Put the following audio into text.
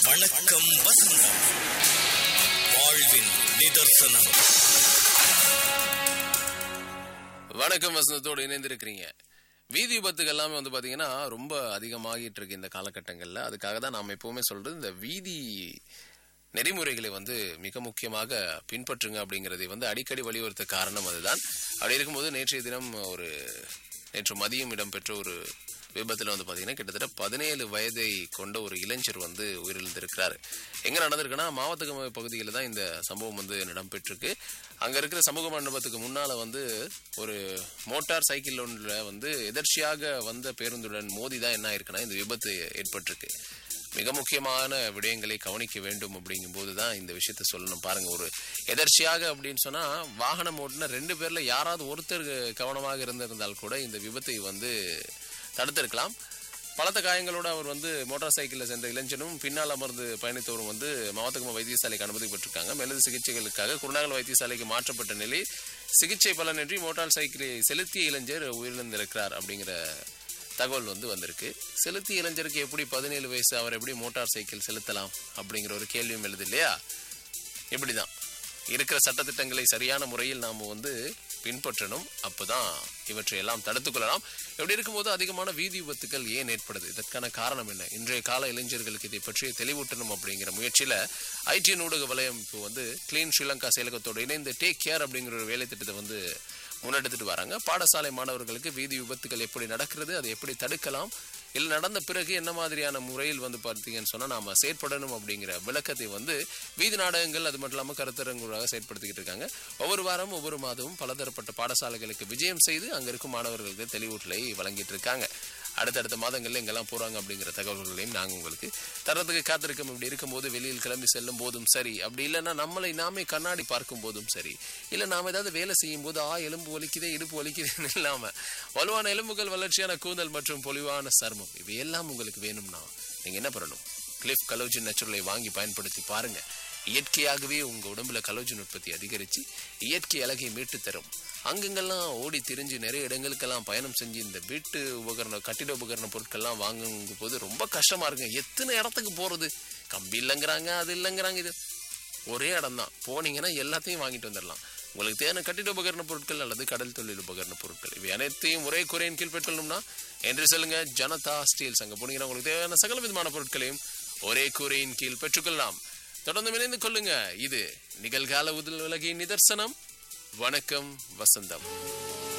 வணக்கம் வசந்தம் வாழ்வின் நிதர்சனம் வணக்கம் வசந்தத்தோடு இணைந்திருக்கிறீங்க வீதி விபத்துகள் எல்லாமே வந்து பாத்தீங்கன்னா ரொம்ப அதிகமாகிட்டு இருக்கு இந்த காலகட்டங்கள்ல அதுக்காக தான் நாம எப்பவுமே சொல்றது இந்த வீதி நெறிமுறைகளை வந்து மிக முக்கியமாக பின்பற்றுங்க அப்படிங்கறதை வந்து அடிக்கடி வலியுறுத்த காரணம் அதுதான் அப்படி இருக்கும்போது நேற்றைய தினம் ஒரு நேற்று மதியம் இடம்பெற்ற ஒரு விபத்துல வந்து பாத்தீங்கன்னா கிட்டத்தட்ட பதினேழு வயதை கொண்ட ஒரு இளைஞர் வந்து உயிரிழந்திருக்கிறாரு எங்க நடந்திருக்குன்னா மாவட்ட பகுதியில் தான் இந்த சம்பவம் வந்து இடம்பெற்றிருக்கு அங்க இருக்கிற சமூக மண்டபத்துக்கு முன்னால வந்து ஒரு மோட்டார் சைக்கிள் ஒன்றுல வந்து எதர்ச்சியாக வந்த பேருந்துடன் மோதி தான் என்ன ஆயிருக்குன்னா இந்த விபத்து ஏற்பட்டிருக்கு மிக முக்கியமான விடயங்களை கவனிக்க வேண்டும் அப்படிங்கும்போது தான் இந்த விஷயத்த சொல்லணும் பாருங்க ஒரு எதர்ச்சியாக அப்படின்னு சொன்னா வாகனம் ஓட்டுன ரெண்டு பேர்ல யாராவது ஒருத்தர் கவனமாக இருந்திருந்தால் கூட இந்த விபத்தை வந்து தடுத்திருக்கலாம் பலத்த காயங்களோடு அவர் வந்து மோட்டார் சைக்கிளில் சென்ற இளைஞனும் பின்னால் அமர்ந்து பயணித்தவரும் வந்து மாவட்டகும வைத்தியசாலைக்கு அனுமதிக்கப்பட்டிருக்காங்க மேலது சிகிச்சைகளுக்காக குருநாகல் வைத்தியசாலைக்கு மாற்றப்பட்ட நிலை சிகிச்சை பலனின்றி மோட்டார் சைக்கிளை செலுத்திய இளைஞர் உயிரிழந்திருக்கிறார் அப்படிங்கிற தகவல் வந்து வந்திருக்கு செலுத்திய இளைஞருக்கு எப்படி பதினேழு வயசு அவர் எப்படி மோட்டார் சைக்கிள் செலுத்தலாம் அப்படிங்கிற ஒரு கேள்வியும் எழுது இல்லையா இப்படிதான் இருக்கிற சட்டத்திட்டங்களை சரியான முறையில் நாம் வந்து பின்பற்றணும் அப்பதான் இவற்றை எல்லாம் தடுத்துக் கொள்ளலாம் இப்படி இருக்கும்போது அதிகமான வீதி விபத்துக்கள் ஏன் ஏற்படுது இதற்கான காரணம் என்ன இன்றைய கால இளைஞர்களுக்கு இதை பற்றி தெளிவூட்டணும் அப்படிங்கிற முயற்சியில ஐடி ஊடக வலையமைப்பு வந்து கிளீன் ஸ்ரீலங்கா செயலகத்தோடு இணைந்து டேக் கேர் அப்படிங்கிற ஒரு வேலை திட்டத்தை வந்து முன்னெடுத்துட்டு வராங்க பாடசாலை மாணவர்களுக்கு வீதி விபத்துகள் எப்படி நடக்கிறது அதை எப்படி தடுக்கலாம் இல்லை நடந்த பிறகு என்ன மாதிரியான முறையில் வந்து பார்த்தீங்கன்னு சொன்னால் நாம செயற்படணும் அப்படிங்கிற விளக்கத்தை வந்து வீதி நாடகங்கள் அது மட்டும் இல்லாமல் கருத்தரங்குகளாக செயற்படுத்திக்கிட்டு இருக்காங்க ஒவ்வொரு வாரம் ஒவ்வொரு மாதமும் பலதரப்பட்ட பாடசாலைகளுக்கு விஜயம் செய்து அங்கே இருக்கும் மாணவர்களுக்கு தெளிவூட்டலை வழங்கிட்டு இருக்காங்க அடுத்தடுத்த மாதங்கள்ல எங்கெல்லாம் போறாங்க அப்படிங்கிற தகவல்களையும் நாங்கள் உங்களுக்கு தரத்துக்கு காத்திருக்கோம் இப்படி இருக்கும்போது வெளியில் கிளம்பி செல்லும் போதும் சரி அப்படி இல்லைன்னா நம்மளை நாமே கண்ணாடி பார்க்கும் போதும் சரி இல்லை நாம ஏதாவது வேலை செய்யும் போது ஆ எலும்பு வலிக்குதே இடுப்பு வலிக்குதுன்னு இல்லாம வலுவான எலும்புகள் வளர்ச்சியான கூந்தல் மற்றும் பொலிவான சர்மம் இவையெல்லாம் உங்களுக்கு வேணும்னா நீங்க என்ன பண்ணணும் கிளிஃப் கலோஜின் நேச்சுரலை வாங்கி பயன்படுத்தி பாருங்க இயற்கையாகவே உங்க உடம்புல கலோஜின் உற்பத்தி அதிகரிச்சு இயற்கை அழகை மீட்டு தரும் அங்கங்கெல்லாம் ஓடி திரிஞ்சு நிறைய இடங்களுக்கெல்லாம் பயணம் செஞ்சு இந்த வீட்டு உபகரண கட்டிட உபகரண பொருட்கள்லாம் வாங்கும் போது ரொம்ப கஷ்டமா இருக்குங்க எத்தனை இடத்துக்கு போறது கம்பி இல்லைங்கிறாங்க அது இல்லைங்கிறாங்க இது ஒரே இடம் தான் போனீங்கன்னா எல்லாத்தையும் வாங்கிட்டு வந்துடலாம் உங்களுக்கு தேவையான கட்டிட உபகரண பொருட்கள் அல்லது கடல் தொழில் உபகரண பொருட்கள் இவை அனைத்தையும் ஒரே குறையின் கீழ் பெற்றுக்கொள்ளணும்னா என்று சொல்லுங்க ஜனதா ஸ்டீல்ஸ் அங்க போனீங்கன்னா உங்களுக்கு தேவையான சகல விதமான பொருட்களையும் ஒரே கூரையின் கீழ் பெற்றுக்கொள்ளலாம் தொடர்ந்து இணைந்து கொள்ளுங்க இது நிகழ்கால உதல் உலகின் நிதர்சனம் வணக்கம் வசந்தம்